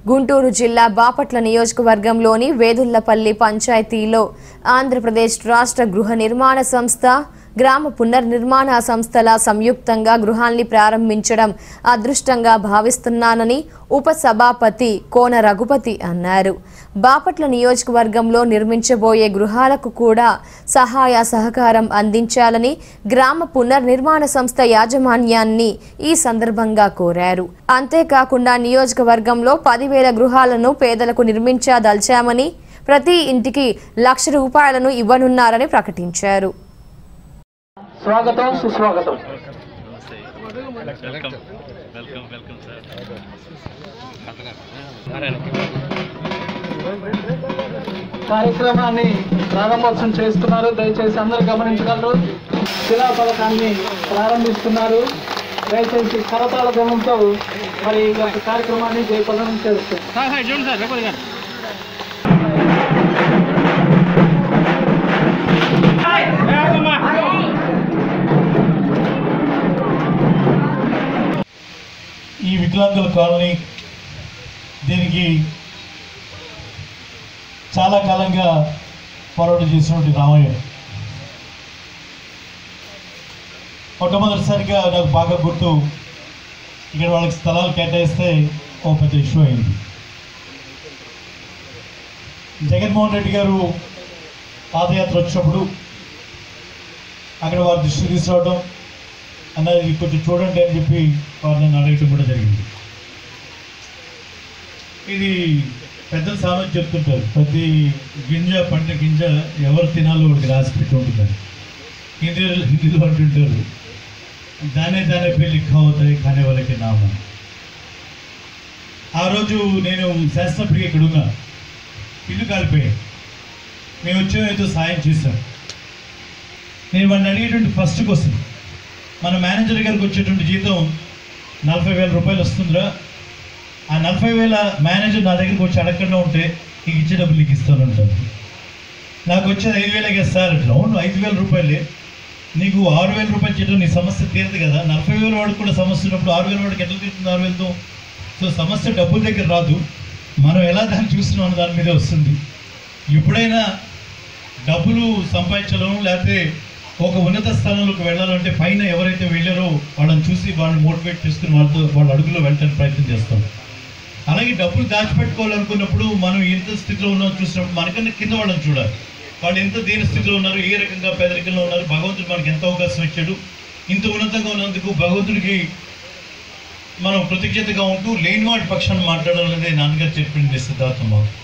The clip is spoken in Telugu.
గుంటూరు జిల్లా బాపట్ల నియోజకవర్గంలోని వేదుళ్లపల్లి పంచాయతీలో ఆంధ్రప్రదేశ్ రాష్ట్ర గృహ నిర్మాణ సంస్థ గ్రామ పునర్నిర్మాణ సంస్థల సంయుక్తంగా గృహాల్ని ప్రారంభించడం అదృష్టంగా భావిస్తున్నానని ఉప సభాపతి కోన రఘుపతి అన్నారు బాపట్ల నియోజకవర్గంలో నిర్మించబోయే గృహాలకు కూడా సహాయ సహకారం అందించాలని గ్రామ పునర్నిర్మాణ సంస్థ యాజమాన్యాన్ని ఈ సందర్భంగా కోరారు అంతేకాకుండా నియోజకవర్గంలో పదివేల గృహాలను పేదలకు నిర్మించదలిచామని ప్రతి ఇంటికి లక్ష రూపాయలను ఇవ్వనున్నారని ప్రకటించారు స్వాగతం సుస్వాగతం వెల్కమ్ వెల్కమ్ వెల్కమ్ సార్ కార్యక్రమాన్ని ప్రారంభోత్సవం చేస్తున్నారు దయచేసి అందరూ గమనించగలరు శిలా పథకాన్ని ప్రారంభిస్తున్నారు దయచేసి కరతాళ ధ్వనంతో మరి ఈ యొక్క కార్యక్రమాన్ని జయప్రదం చేస్తారు చూడండి సార్ రేపటి గారు ఈ వికలాంగుల కాలనీ దీనికి చాలా కాలంగా పోరాటం చేసినటువంటి రామయ్య మొట్టమొదటిసారిగా నాకు బాగా గుర్తు ఇక్కడ వాళ్ళకి స్థలాలు కేటాయిస్తే ఓ పెద్ద ఇష్యూ అయింది జగన్మోహన్ రెడ్డి గారు పాదయాత్ర వచ్చినప్పుడు అక్కడ వారి దృష్టి తీసుకురావడం అన్నది కొంచెం చూడండి అని చెప్పి వారిని అడగటం కూడా జరిగింది ఇది పెద్దలు సామెత చెప్తుంటారు ప్రతి గింజ పంట గింజ ఎవరు తినాలో వాడికి రాసి పెట్టి ఉంటుందని హిందీలో హిందీలో అంటుంటారు దానే దానే పే లిఖా అవుతాయి కానీ వాళ్ళకి నామం ఆ రోజు నేను శాస్త్రప్రియ ఇక్కడ ఉన్నా ఇల్లు కాలిపోయాయి మేము వచ్చాం ఏదో సాయం చేశాం నేను వాడిని అడిగేటువంటి ఫస్ట్ క్వశ్చన్ మన మేనేజర్ గారికి వచ్చేటువంటి జీతం నలభై వేల రూపాయలు వస్తుందిరా ఆ నలభై వేల మేనేజర్ నా దగ్గరికి వచ్చి అడగకుండా ఉంటే నీకు ఇచ్చే డబ్బులు నీకు ఇస్తాను అంటారు నాకు వచ్చేది ఐదు వేలే కదా సార్ అట్లా అవును ఐదు వేల రూపాయలే నీకు ఆరు వేల రూపాయలు చేయడం నీ సమస్య తీరదు కదా నలభై వేల వాడికి కూడా సమస్య ఉన్నప్పుడు ఆరు వేల వాడికి ఎట్లా తీరుతుంది ఆరు వేలతో సో సమస్య డబ్బుల దగ్గర రాదు మనం ఎలా దాన్ని చూస్తున్నాం అన్న దాని మీదే వస్తుంది ఎప్పుడైనా డబ్బులు సంపాదించడం లేకపోతే ఒక ఉన్నత స్థానంలోకి వెళ్ళాలంటే పైన ఎవరైతే వెళ్ళారో వాళ్ళని చూసి వాళ్ళని మోటివేట్ చేసుకుని వాళ్ళతో వాళ్ళ అడుగులో వెళ్ళడానికి ప్రయత్నం చేస్తాం అలాగే డబ్బులు దాచిపెట్టుకోవాలనుకున్నప్పుడు మనం ఎంత స్థితిలో ఉన్నామో చూసినప్పుడు మనకన్నా కింద వాళ్ళని చూడాలి వాళ్ళు ఎంత దేని స్థితిలో ఉన్నారు ఏ రకంగా పేదరికంలో ఉన్నారు భగవంతుడు మనకి ఎంత అవకాశం ఇచ్చాడు ఇంత ఉన్నతంగా ఉన్నందుకు భగవంతుడికి మనం కృతజ్ఞతగా ఉంటూ లేని వాటి పక్షాన్ని మాట్లాడాలనేది నాన్నగారు చెప్పింది సిద్ధార్థం మాకు